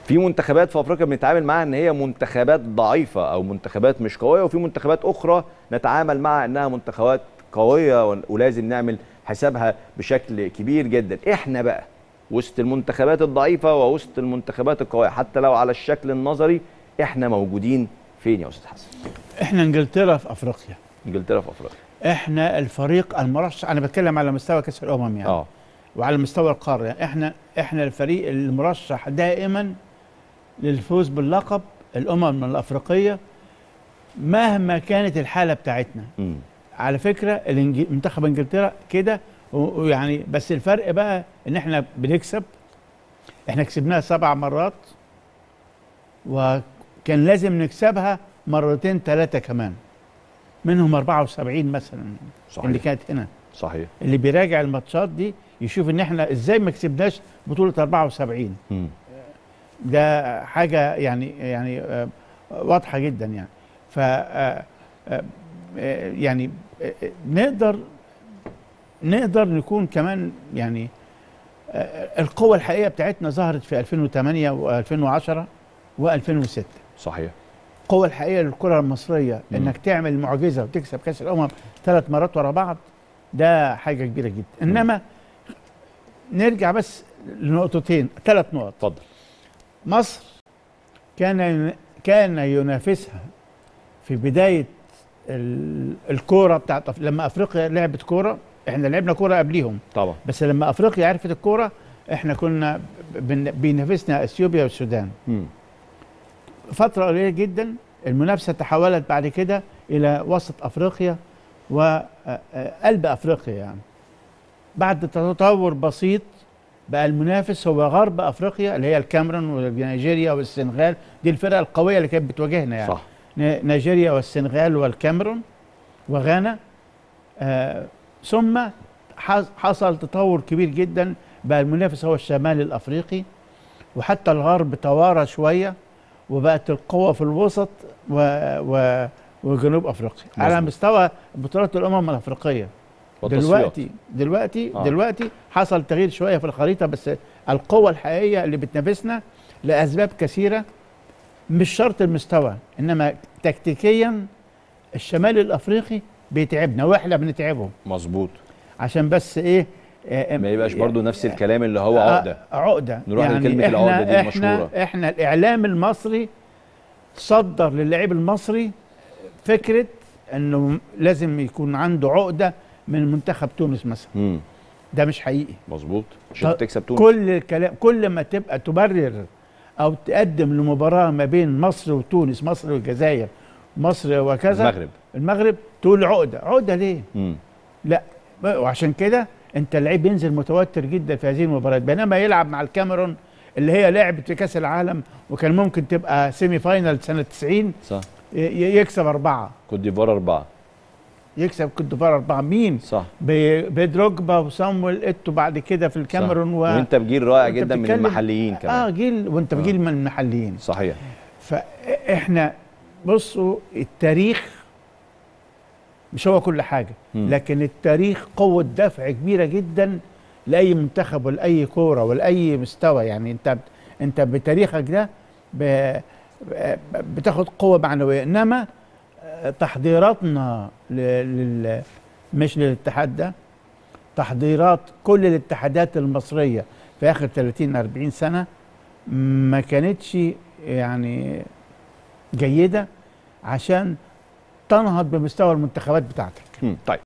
في منتخبات في افريقيا بنتعامل معاها ان هي منتخبات ضعيفه او منتخبات مش قويه وفي منتخبات اخرى نتعامل معها انها منتخبات قويه ول- ولازم نعمل حسابها بشكل كبير جدا احنا بقى وسط المنتخبات الضعيفه ووسط المنتخبات القويه حتى لو على الشكل النظري احنا موجودين فين يا استاذ حسن احنا انجلترا في افريقيا انجلترا في افريقيا احنا الفريق المرشح انا بتكلم على مستوى كاس الامم يعني اه وعلى مستوى القاره يعني احنا احنا الفريق المرشح دائما للفوز باللقب الامم الافريقيه مهما كانت الحاله بتاعتنا امم على فكره الإنج- منتخب انجلترا كده و- ويعني بس الفرق بقى ان احنا بنكسب احنا كسبناها سبع مرات وكان لازم نكسبها مرتين ثلاثه كمان منهم 74 مثلا صحيح اللي كانت هنا صحيح اللي بيراجع الماتشات دي يشوف ان احنا ازاي ما كسبناش بطوله 74 امم ده حاجه يعني يعني آه، واضحه جدا يعني ف آه، آه، آه، يعني آه، آه، نقدر نقدر نكون كمان يعني آه، القوه الحقيقيه بتاعتنا ظهرت في 2008 و2010 و2006 صحيح القوه الحقيقيه للكره المصريه مم. انك تعمل معجزه وتكسب كاس الامم ثلاث مرات ورا بعض ده حاجه كبيره جدا انما نرجع بس لنقطتين ثلاث نقط اتفضل مصر كان كان ينافسها في بدايه ال- الكوره بتاعت أف- لما افريقيا لعبت كوره احنا لعبنا كوره قبليهم طبعا بس لما افريقيا عرفت الكوره احنا كنا بن- بينافسنا اثيوبيا والسودان امم فتره قليله جدا المنافسه تحولت بعد كده الى وسط افريقيا وقلب افريقيا يعني بعد تطور بسيط بقى المنافس هو غرب افريقيا اللي هي الكاميرون ونيجيريا والسنغال دي الفرق القويه اللي كانت بتواجهنا يعني صح ن- نيجيريا والسنغال والكاميرون وغانا آه ثم حص- حصل تطور كبير جدا بقى المنافس هو الشمال الافريقي وحتى الغرب توارى شويه وبقت القوه في الوسط و و وجنوب افريقيا على مظبوط. مستوى بطولات الامم الافريقيه والتصفيات. دلوقتي دلوقتي آه. آه. دلوقتي حصل تغيير شويه في الخريطه بس القوه الحقيقيه اللي بتنافسنا لاسباب كثيره مش شرط المستوى انما تكتيكيا الشمال الافريقي بيتعبنا واحنا بنتعبه مظبوط عشان بس ايه آه، ما يبقاش برضو نفس الكلام اللي هو آه، عقده عقده نروح لكلمة إحنا العقدة دي احنا المشهورة. احنا الاعلام المصري صدر للاعب المصري فكره انه لازم يكون عنده عقده من منتخب تونس مثلا امم ده مش حقيقي مظبوط عشان طب تكسب تونس كل الكلام كل ما تبقى تبرر او تقدم لمباراه ما بين مصر وتونس مصر والجزائر مصر وكذا المغرب المغرب تقول عقده عقده ليه امم لا وعشان كده انت اللعيب ينزل متوتر جدا في هذه المباريات بينما يلعب مع الكاميرون اللي هي لعبت في كاس العالم وكان ممكن تبقى سيمي فاينال سنه 90 صح ي- ي- يكسب اربعه كوت ديفوار اربعه يكسب كوت ديفوار اربعه مين؟ صح ب- بدروجبا وصامويل ايتو بعد كده في الكاميرون صح. و... وانت بجيل رائع وانت جدا من بتتكلم- المحليين كمان اه جيل وانت آه. بجيل من المحليين صحيح فاحنا بصوا التاريخ مش هو كل حاجه مم. لكن التاريخ قوه دفع كبيره جدا لاي منتخب ولاي كوره ولاي مستوى يعني انت بت- انت بتاريخك ده ب- ب- بتاخد قوه معنويه انما آه، تحضيراتنا ل- لل مش للاتحاد ده تحضيرات كل الاتحادات المصريه في اخر 30 40 سنه ما كانتش يعني جيده عشان تنهض بمستوى المنتخبات بتاعتك مم. طيب